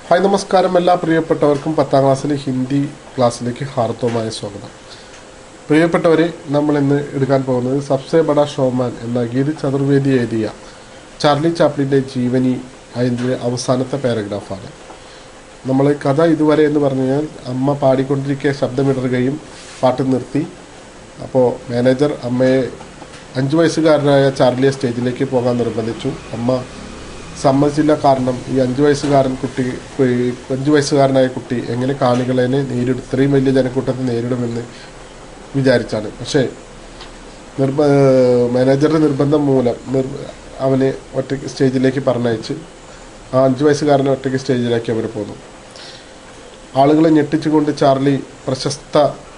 Hi നമസ്കാരം എല്ലാ പ്രിയപ്പെട്ടവർക്കും പത്താം ക്ലാസ്സിലെ ഹിന്ദി ക്ലാസ്സിലേക്ക് ഹാർദവമായ സ്വാഗതം പ്രിയപ്പെട്ടവരെ നമ്മൾ ഇന്ന് എടുക്കാൻ പോകുന്നത് സബ്സെ ബഡ ഷോമാൻ എന്ന ഗീത് ചതുർവേദി എഴുതിയ ചാർലി ചാപ്ലിൻ്റെ ജീവനി അതിൻ്റെ അവസാനത്തെ പാരഗ്രാഫാണ് നമ്മൾ കഥ ഇതുവരെ എന്ന് പറഞ്ഞു കഴിഞ്ഞാൽ അമ്മ പാടിക്കൊണ്ടിരിക്കെ ശബ്ദമിടറുകയും പാട്ട് നിർത്തി അപ്പോൾ മാനേജർ അമ്മയെ അഞ്ച് വയസ്സുകാരനായ ചാർലിയെ സ്റ്റേജിലേക്ക് പോകാൻ നിർബന്ധിച്ചു അമ്മ സമ്മതിച്ചില്ല കാരണം ഈ അഞ്ച് വയസ്സുകാരൻ കുട്ടി ഈ അഞ്ച് വയസ്സുകാരനായ കുട്ടി എങ്ങനെ കാണികളെ നേരിടും ഇത്രയും വലിയ ജനക്കൂട്ടത്തെ നേരിടുമെന്ന് വിചാരിച്ചാണ് പക്ഷേ നിർബ മാനേജറുടെ നിർബന്ധം മൂലം നിർ അവനെ ഒറ്റയ്ക്ക് സ്റ്റേജിലേക്ക് പറഞ്ഞയച്ച് ആ അഞ്ച് വയസ്സുകാരനെ ഒറ്റയ്ക്ക് സ്റ്റേജിലേക്ക് അവർ പോന്നു ആളുകളെ ഞെട്ടിച്ചുകൊണ്ട് ചാർലി പ്രശസ്ത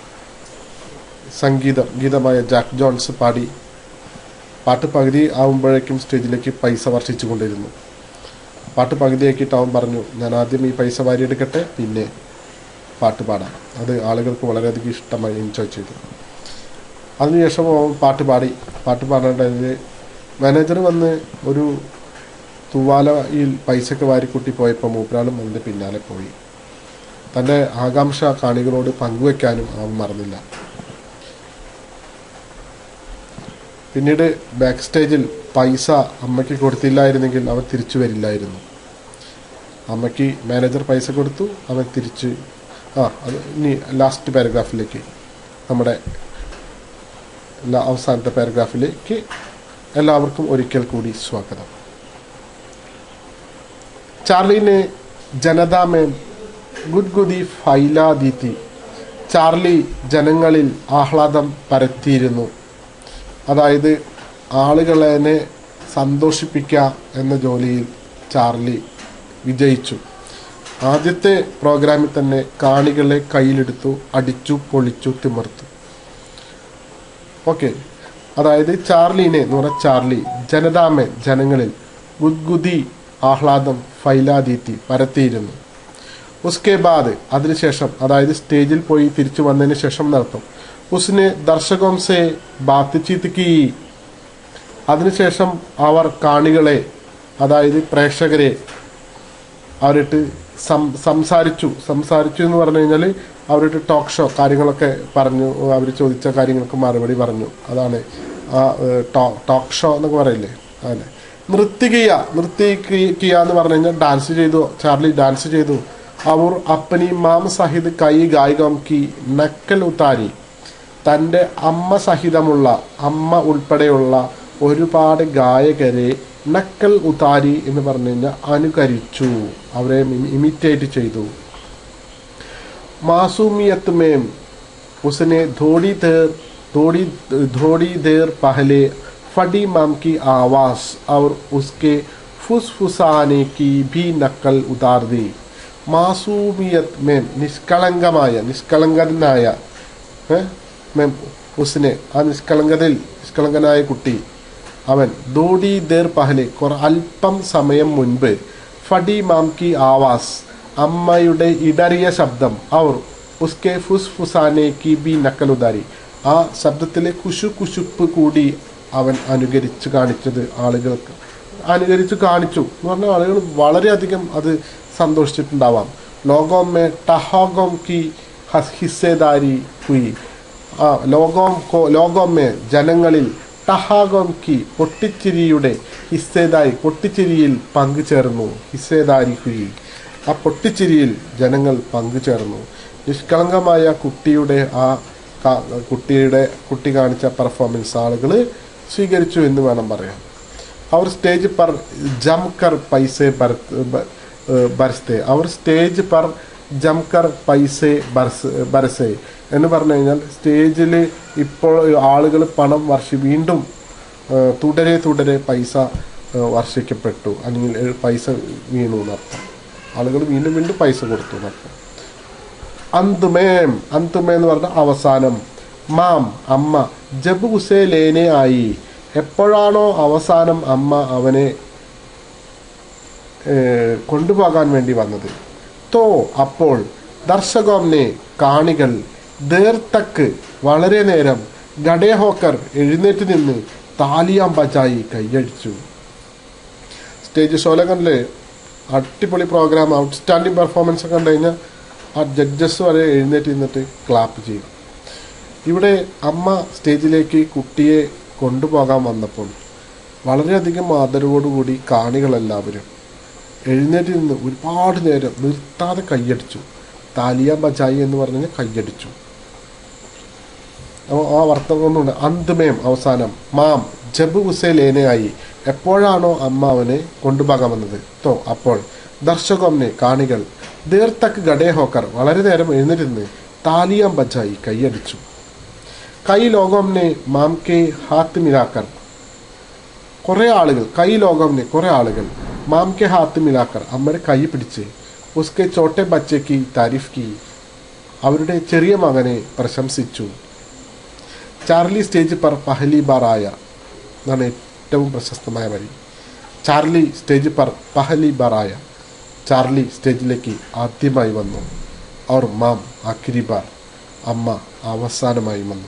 സംഗീതം ഗീതമായ ജാക്ക് ജോൺസ് പാടി പാട്ട് പകുതി ആവുമ്പോഴേക്കും സ്റ്റേജിലേക്ക് പൈസ വർഷിച്ചു കൊണ്ടിരുന്നു പാട്ട് പകുതിയാക്കിയിട്ട് അവൻ പറഞ്ഞു ഞാൻ ആദ്യം ഈ പൈസ വാരിയെടുക്കട്ടെ പിന്നെ പാട്ട് പാടാം അത് ആളുകൾക്ക് വളരെയധികം ഇഷ്ടമായി എൻജോയ് ചെയ്തു അതിനുശേഷം അവൻ പാട്ട് പാടി പാട്ട് പാടേണ്ടതിൽ മാനേജർ വന്ന് ഒരു തൂവാലയിൽ പൈസക്ക് വാരിക്കൂട്ടി പോയപ്പോൾ മൂപ്പരാളും അതിൻ്റെ പിന്നാലെ പോയി തൻ്റെ ആകാംക്ഷ കാണികളോട് പങ്കുവെക്കാനും അവൻ മറന്നില്ല പിന്നീട് ബാക്ക് സ്റ്റേജിൽ പൈസ അമ്മയ്ക്ക് കൊടുത്തില്ലായിരുന്നെങ്കിൽ അവൻ തിരിച്ചു വരില്ലായിരുന്നു അമ്മയ്ക്ക് മാനേജർ പൈസ കൊടുത്തു അവൻ തിരിച്ച് ആ അത് ഇനി ലാസ്റ്റ് പാരഗ്രാഫിലേക്ക് നമ്മുടെ ല- അവസാനത്തെ പാരഗ്രാഫിലേക്ക് എല്ലാവർക്കും ഒരിക്കൽ കൂടി സ്വാഗതം चार्ली ने जनता में ഗുദ്ഗുദി ഫൈലാദീത്തി ചാർലി ജനങ്ങളിൽ ആഹ്ലാദം പരത്തിയിരുന്നു അതായത് ആളുകളെ സന്തോഷിപ്പിക്കുക എന്ന ജോലിയിൽ ചാർലി വിജയിച്ചു ആദ്യത്തെ പ്രോഗ്രാമിൽ തന്നെ കാണികളെ കയ്യിലെടുത്തു അടിച്ചു പൊളിച്ചു തിമർത്തു ഓക്കെ അതായത് ചാർലിനെ എന്ന് പറഞ്ഞ ചാർലി ജനതാമെ ജനങ്ങളിൽ ഗുദ്ഗുദി ആഹ്ലാദം ഫൈലാദീത്തി പരത്തിയിരുന്നു ഉസ്കെ ബാദ് അതിനുശേഷം അതായത് സ്റ്റേജിൽ പോയി തിരിച്ചു വന്നതിന് ശേഷം നടത്തും ഉസ്നെ ദർശകം സെ ബാത്ചീത്ത് കി അതിനുശേഷം അവർ കാണികളെ അതായത് പ്രേക്ഷകരെ അവരിട്ട് സം സംസാരിച്ചു സംസാരിച്ചു എന്ന് പറഞ്ഞു കഴിഞ്ഞാൽ അവരിട്ട് ടോക്ക് ഷോ കാര്യങ്ങളൊക്കെ പറഞ്ഞു അവർ ചോദിച്ച കാര്യങ്ങൾക്ക് മറുപടി പറഞ്ഞു അതാണ് ആ ടോക്ക് ഷോ എന്നൊക്കെ പറയില്ലേ അങ്ങനെ നൃത്തികയ നൃത്തിക്കുക എന്ന് പറഞ്ഞു കഴിഞ്ഞാൽ ഡാൻസ് ചെയ്തു ചാർലി ഡാൻസ് ചെയ്തു അവർ അപ്പനി മാം സഹിത് കൈ ഗായികം കി നക്കൽ ഉത്താരി തൻ്റെ അമ്മ സഹിതമുള്ള അമ്മ ഉൾപ്പെടെയുള്ള ഒരുപാട് ഗായകരെ നക്കൽ ഉതാരി എന്ന് പറഞ്ഞു കഴിഞ്ഞാൽ അനുകരിച്ചു അവരെ ഇമിറ്റേറ്റ് ചെയ്തു मासूमियत में उसने थोड़ी देर थोड़ी थोड़ी देर पहले फटी माम की आवाज़ और उसके फुसफुसाने की भी नकल उतार दी മാസൂമിയത്ത് മേം നിഷ്കളങ്കമായ നിഷ്കളങ്കനായ ഏ? മേം ഉസ്നെ ആ നിഷ്കളങ്കതയിൽ നിഷ്കളങ്കനായ കുട്ടി അവൻ ദോഡി ദേർ പഹലെ കുറ അല്പം സമയം മുൻപ് ഫടി മാം കി ആവാസ് അമ്മയുടെ ഇടറിയ ശബ്ദം അവർ ഉസ്കെ ഫുസ് ഫുസാനെ കി ബി നക്കലുദാരി ആ ശബ്ദത്തിലെ കുശു കുശുപ്പ് കൂടി അവൻ അനുകരിച്ച് കാണിച്ചത് ആളുകൾക്ക് അനുകരിച്ച് കാണിച്ചു എന്ന് പറഞ്ഞാൽ ആളുകൾ വളരെയധികം അത് സന്തോഷിച്ചിട്ടുണ്ടാവാം ലോകോമെ ടഹോഗോം കി ഹസ് ഹിസ്സേദാരി ഹുയി ആ ലോകം ലോകോമെ ജനങ്ങളിൽ ടഹാഗോം കി പൊട്ടിച്ചിരിയുടെ ഹിസ്സേദാരി പൊട്ടിച്ചിരിയിൽ പങ്കുചേർന്നു ഹിസ്സേദാരി ഹുയി ആ പൊട്ടിച്ചിരിയിൽ ജനങ്ങൾ പങ്കുചേർന്നു നിഷ്കളങ്കമായ കുട്ടിയുടെ ആ കാ- കുട്ടിയുടെ കുട്ടി കാണിച്ച പെർഫോമൻസ് ആളുകൾ സ്വീകരിച്ചു എന്ന് വേണം പറയാം അവർ സ്റ്റേജ് पर जमकर पैसे बरत ब- ഏഹ് ബരസ്തെ അവർ സ്റ്റേജ് പർ ജംകർ പൈസെ ബർസ് ബരസെ എന്ന് പറഞ്ഞു കഴിഞ്ഞാൽ സ്റ്റേജിൽ ഇപ്പോൾ ആളുകൾ പണം വർഷി വീണ്ടും ഏഹ് തുടരെ തുടരെ പൈസ ഏഹ് വർഷിക്കപ്പെട്ടു അല്ലെങ്കിൽ ഏഹ് പൈസ വീണു എന്നർത്ഥം ആളുകൾ വീണ്ടും വീണ്ടും പൈസ കൊടുത്തു എന്നർത്ഥം അന്തുമേം അന്തുമേ എന്ന് പറഞ്ഞ അവസാനം മാം അമ്മ ജബ് ഉസേ ലേനെ ആയി എപ്പോഴാണോ അവസാനം അമ്മ അവനെ ഏഹ്, കൊണ്ടുപോകാൻ വേണ്ടി വന്നത് തോ അപ്പോൾ ദർശകോംനെ കാണികൾ ദേർത്തക്ക് വളരെ നേരം ഗഡേഹോക്കർ എഴുന്നേറ്റ് നിന്ന് താലിയാം ബജായി കൈയടിച്ചു സ്റ്റേജ് ഷോലകനില് അടിപൊളി പ്രോഗ്രാം ഔട്ട്സ്റ്റാൻഡിങ് പെർഫോമൻസ് ഒക്കെ കണ്ടു കഴിഞ്ഞാൽ ആ ജഡ്ജസ് വരെ എഴുന്നേറ്റ് നിന്നിട്ട് ക്ലാപ്പ് ചെയ്യും ഇവിടെ അമ്മ സ്റ്റേജിലേക്ക് കുട്ടിയെ കൊണ്ടുപോകാൻ വന്നപ്പോൾ വളരെയധികം ആദരവോടുകൂടി കാണികളെല്ലാവരും എഴുന്നേറ്റ് നിന്ന് ഒരുപാട് നേരം നിർത്താതെ കൈയടിച്ചു താലിയ ബജായി എന്ന് പറഞ്ഞാൽ കൈയടിച്ചു അപ്പോൾ ആ വർത്തകം ഒന്നുണ്ട് അന്തിമയം അവസാനം മാം ജബ് ഉസേ ലേനയായി എപ്പോഴാണോ അമ്മ അവനെ കൊണ്ടുപോകാൻ വന്നത് തോ അപ്പോൾ ദർശകംനെ കാണികൾ ദേർ തക്ക് ഗഡേ ഹോക്കർ വളരെ നേരം എഴുന്നേറ്റിരുന്ന് താലിയാം ബജായി കൈയടിച്ചു കൈ ലോകംനെ മാം കെ ഹാത്ത് മിലാക്കർ കുറെ ആളുകൾ കൈ ലോകംനെ കുറെ ആളുകൾ മാം കെ ഹാത്ത് മിലാക്കർ അമ്മയുടെ കൈ പിടിച്ച് ഉസ്കെ ചോട്ടെ ബച്ചയ്ക്ക് താരിഫ് കി അവരുടെ ചെറിയ മകനെ പ്രശംസിച്ചു ചാർലി സ്റ്റേജ് പർ പഹലി ബാർ ആയ എന്നാണ് ഏറ്റവും പ്രശസ്തമായ വരി ചാർലി സ്റ്റേജ് പർ പഹലി ബാർ ആയ ചാർലി സ്റ്റേജിലേക്ക് ആദ്യമായി വന്നു അവർ മാം ആഖിരി ബാർ അമ്മ അവസാനമായി വന്നു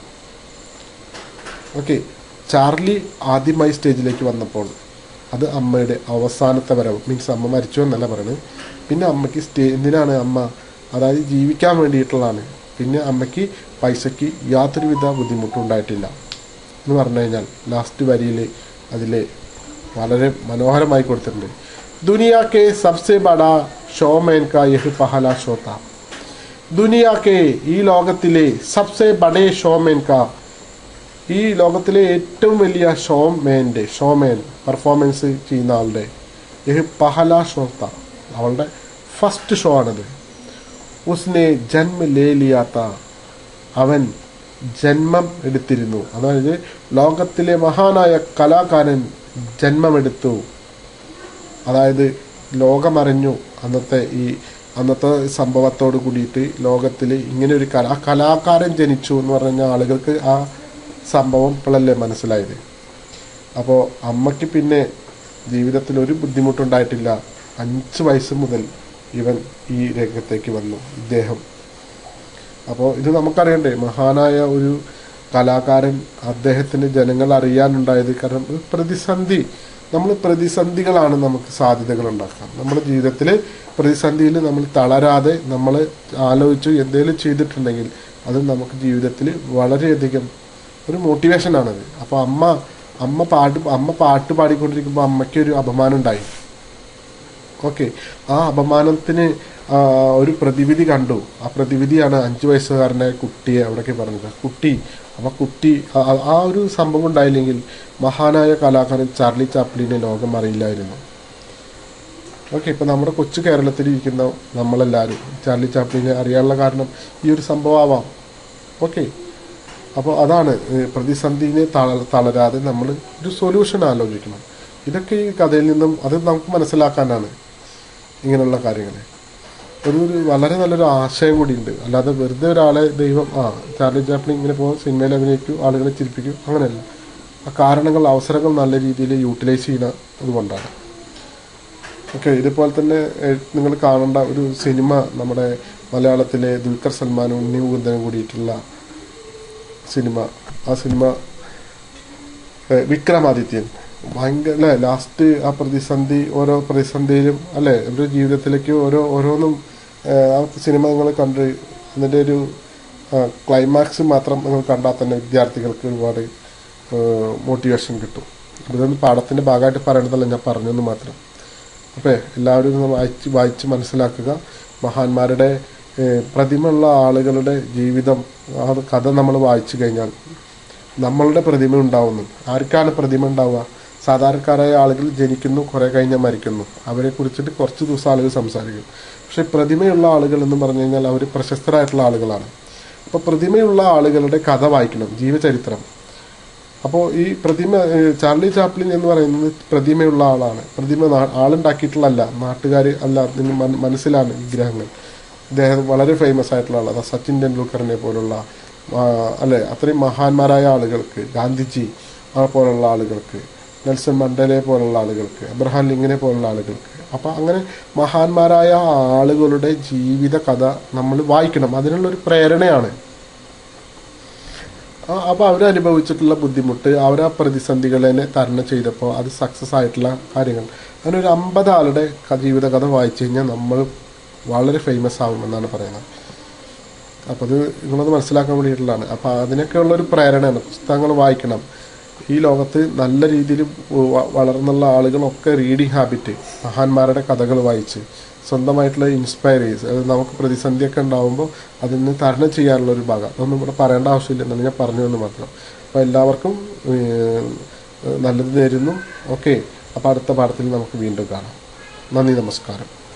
ഓക്കെ ചാർലി ആദ്യമായി സ്റ്റേജിലേക്ക് വന്നപ്പോൾ അത് അമ്മയുടെ അവസാനത്തെ വരവ് മീൻസ് അമ്മ മരിച്ചു എന്നല്ല പറയുന്നത് പിന്നെ അമ്മയ്ക്ക് സ്റ്റേ എന്തിനാണ് അമ്മ അതായത് ജീവിക്കാൻ വേണ്ടിയിട്ടുള്ളതാണ് പിന്നെ അമ്മയ്ക്ക് പൈസയ്ക്ക് യാതൊരുവിധ ബുദ്ധിമുട്ടും ഉണ്ടായിട്ടില്ല എന്ന് പറഞ്ഞു കഴിഞ്ഞാൽ ലാസ്റ്റ് വരിയിൽ അതിൽ വളരെ മനോഹരമായി കൊടുത്തിട്ടുണ്ട് ദുനിയാ കെ സബ്സെ ബഡാ ഷോമേൻ കാ യഹ് പഹല ഷോത്ത ദുനിയാ കെ ഈ ലോകത്തിലെ സബ്സെ ബഡേ ഷോമേൻ കാ ഈ ലോകത്തിലെ ഏറ്റവും വലിയ ഷോമേൻ്റെ ഷോമേൻ പെർഫോമൻസ് ചെയ്യുന്ന ആളുടെ യഹ് പഹല ഷോത്ത അവളുടെ ഫസ്റ്റ് ഷോ ആണത് ഉസ്നെ ജന്മ ലേ ലിയാത്ത അവൻ ജന്മം എടുത്തിരുന്നു അതായത് ലോകത്തിലെ മഹാനായ കലാകാരൻ ജന്മമെടുത്തു അതായത് ലോകമറിഞ്ഞു അന്നത്തെ ഈ അന്നത്തെ സംഭവത്തോട് കൂടിയിട്ട് ലോകത്തിൽ ഇങ്ങനെ ഒരു കല ആ കലാകാരൻ ജനിച്ചു എന്ന് പറഞ്ഞ ആളുകൾക്ക് ആ സംഭവം ഇപ്പോഴല്ലേ മനസ്സിലായത് അപ്പോൾ അമ്മയ്ക്ക് പിന്നെ ജീവിതത്തിൽ ഒരു ബുദ്ധിമുട്ടുണ്ടായിട്ടില്ല അഞ്ച് വയസ്സ് മുതൽ ഇവൻ ഈ രംഗത്തേക്ക് വന്നു ഇദ്ദേഹം അപ്പോൾ ഇത് നമുക്കറിയണ്ടേ മഹാനായ ഒരു കലാകാരൻ അദ്ദേഹത്തിന് ജനങ്ങൾ അറിയാനുണ്ടായത് കാരണം ഒരു പ്രതിസന്ധി നമ്മൾ പ്രതിസന്ധികളാണ് നമുക്ക് സാധ്യതകൾ ഉണ്ടാക്കാം നമ്മുടെ ജീവിതത്തിൽ പ്രതിസന്ധിയിൽ നമ്മൾ തളരാതെ നമ്മൾ ആലോചിച്ചു എന്തെങ്കിലും ചെയ്തിട്ടുണ്ടെങ്കിൽ അത് നമുക്ക് ജീവിതത്തിൽ വളരെയധികം ഒരു മോട്ടിവേഷനാണത് അപ്പോൾ അമ്മ അമ്മ പാട്ട് അമ്മ പാട്ട് പാടിക്കൊണ്ടിരിക്കുമ്പോൾ അമ്മയ്ക്ക് ഒരു അപമാനം ഉണ്ടായി ഓക്കെ ആ അപമാനത്തിന് ആ, ഒരു പ്രതിവിധി കണ്ടു ആ പ്രതിവിധിയാണ് അഞ്ചു വയസ്സുകാരനെ കുട്ടിയെ അവിടേക്ക് പറഞ്ഞത് കുട്ടി അപ്പൊ കുട്ടി ആ- ആ- ആ ഒരു സംഭവം ഉണ്ടായില്ലെങ്കിൽ മഹാനായ കലാകാരൻ ചാർലി ചാപ്ലിനെ ലോകം അറിയില്ലായിരുന്നു ഓക്കെ ഇപ്പൊ നമ്മുടെ കൊച്ചു കേരളത്തിൽ ഇരിക്കുന്ന നമ്മളെല്ലാവരും ചാർലി ചാപ്ലിനെ അറിയാനുള്ള കാരണം ഈ ഒരു സംഭവമാവാം ഓക്കെ അപ്പോൾ അതാണ് ഏഹ്, പ്രതിസന്ധിനെ തള തളരാതെ നമ്മൾ ഒരു സൊല്യൂഷൻ ആലോചിക്കണം ഇതൊക്കെ ഈ കഥയിൽ നിന്നും അത് നമുക്ക് മനസ്സിലാക്കാനാണ് ഇങ്ങനെയുള്ള കാര്യങ്ങൾ ഒരു ഒരു വളരെ നല്ലൊരു ആശയം കൂടിയുണ്ട് അല്ലാതെ വെറുതെ ഒരാളെ ദൈവം ആ ചാർലി ചാപ്ലിൻ ഇങ്ങനെ പോകും സിനിമയിൽ അഭിനയിക്കും ആളുകളെ ചിരിപ്പിക്കും അങ്ങനെയല്ല ആ കാരണങ്ങൾ അവസരങ്ങൾ നല്ല രീതിയിൽ യൂട്ടിലൈസ് ചെയ്യുന്ന അതുകൊണ്ടാണ് ഓക്കെ ഇതുപോലെ തന്നെ നിങ്ങൾ കാണേണ്ട ഒരു സിനിമ നമ്മുടെ മലയാളത്തിലെ ദുൽഖർ സൽമാനും ഉണ്ണി മുകുന്ദനും കൂടിയിട്ടുള്ള സിനിമ ആ സിനിമ ഏഹ്, വിക്രമാദിത്യൻ ഭയങ്കര അല്ലേ ലാസ്റ്റ് ആ പ്രതിസന്ധി ഓരോ പ്രതിസന്ധിയിലും അല്ലേ ഒരു ജീവിതത്തിലേക്ക് ഓരോ ഓരോന്നും ഏഹ്, ആ സിനിമ നിങ്ങൾ കണ്ട് അതിൻ്റെ ഒരു ക്ലൈമാക്സ് മാത്രം നിങ്ങൾ കണ്ടാൽ തന്നെ വിദ്യാർത്ഥികൾക്ക് ഒരുപാട് മോട്ടിവേഷൻ കിട്ടും ഇതൊന്നും പാഠത്തിന്റെ ഭാഗമായിട്ട് പറയണതല്ല ഞാൻ പറഞ്ഞെന്ന് മാത്രം അപ്പേ എല്ലാവരും ഒന്ന് വായിച്ച് വായിച്ച് മനസ്സിലാക്കുക മഹാന്മാരുടെ ഏഹ്, പ്രതിമയുള്ള ആളുകളുടെ ജീവിതം ആ കഥ നമ്മൾ വായിച്ചു കഴിഞ്ഞാൽ നമ്മളുടെ പ്രതിമ ഉണ്ടാവുന്നു ആർക്കാണ് പ്രതിമ ഉണ്ടാവുക സാധാരണക്കാരായ ആളുകൾ ജനിക്കുന്നു കുറെ കഴിഞ്ഞാൽ മരിക്കുന്നു അവരെ കുറിച്ചിട്ട് കുറച്ച് ദിവസം ആളുകൾ സംസാരിക്കും പക്ഷെ പ്രതിമയുള്ള ആളുകൾ എന്ന് പറഞ്ഞു കഴിഞ്ഞാൽ അവർ പ്രശസ്തരായിട്ടുള്ള ആളുകളാണ് അപ്പൊ പ്രതിമയുള്ള ആളുകളുടെ കഥ വായിക്കണം ജീവചരിത്രം അപ്പോൾ ഈ പ്രതിമ ഏഹ് ചാർലി ചാപ്ലിൻ എന്ന് പറയുന്നത് പ്രതിമയുള്ള ആളാണ് പ്രതിമ നാ- ആളുണ്ടാക്കിയിട്ടുള്ളതല്ല നാട്ടുകാർ അല്ല അതിന് മന- മനസ്സിലാണ് വിഗ്രഹങ്ങൾ ഇദ്ദേഹം വളരെ ഫേമസ് ആയിട്ടുള്ള ആളാണ് സച്ചിൻ ടെണ്ടുൽക്കറിനെ പോലുള്ള ആ, അല്ലെ അത്രയും മഹാന്മാരായ ആളുകൾക്ക് ഗാന്ധിജി ആ പോലുള്ള ആളുകൾക്ക് നെൽസൺ മണ്ടേലയെ പോലുള്ള ആളുകൾക്ക് അബ്രഹാം ലിങ്കിനെ പോലുള്ള ആളുകൾക്ക് അപ്പൊ അങ്ങനെ മഹാന്മാരായ ആളുകളുടെ ജീവിത കഥ നമ്മൾ വായിക്കണം അതിനുള്ള ഒരു പ്രേരണയാണ് അപ്പോൾ അവരനുഭവിച്ചിട്ടുള്ള ബുദ്ധിമുട്ട് അവർ ആ പ്രതിസന്ധികളെ തരണം ചെയ്തപ്പോൾ അത് സക്സസ് ആയിട്ടുള്ള കാര്യങ്ങൾ അങ്ങനെ ഒരു അമ്പത് ആളുടെ ക- ജീവിതകഥ വായിച്ചു കഴിഞ്ഞാൽ നമ്മൾ വളരെ ഫേമസ് ആകുമെന്നാണ് പറയുന്നത് അപ്പോൾ അത് നിങ്ങളത് മനസ്സിലാക്കാൻ വേണ്ടിയിട്ടുള്ളതാണ് അപ്പോൾ അതിനൊക്കെയുള്ള ഒരു പ്രേരണയാണ് പുസ്തകങ്ങൾ വായിക്കണം ഈ ലോകത്ത് നല്ല രീതിയിൽ വ- വളർന്നുള്ള ആളുകളൊക്കെ റീഡിങ് ഹാബിറ്റ് മഹാന്മാരുടെ കഥകൾ വായിച്ച് സ്വന്തമായിട്ടുള്ള ഇൻസ്പയർ ചെയ്ത് അത് നമുക്ക് പ്രതിസന്ധിയൊക്കെ ഉണ്ടാകുമ്പോൾ അതിന് തരണം ചെയ്യാനുള്ള ഒരു ഭാഗം അതൊന്നും ഇവിടെ പറയേണ്ട ആവശ്യമില്ല എന്നാണ് ഞാൻ പറഞ്ഞു എന്ന് മാത്രം അപ്പോൾ എല്ലാവർക്കും ഏഹ്, നല്ലത് നേരുന്നു ഓക്കെ അപ്പോൾ അടുത്ത പാഠത്തിൽ നമുക്ക് വീണ്ടും കാണാം നന്ദി നമസ്കാരം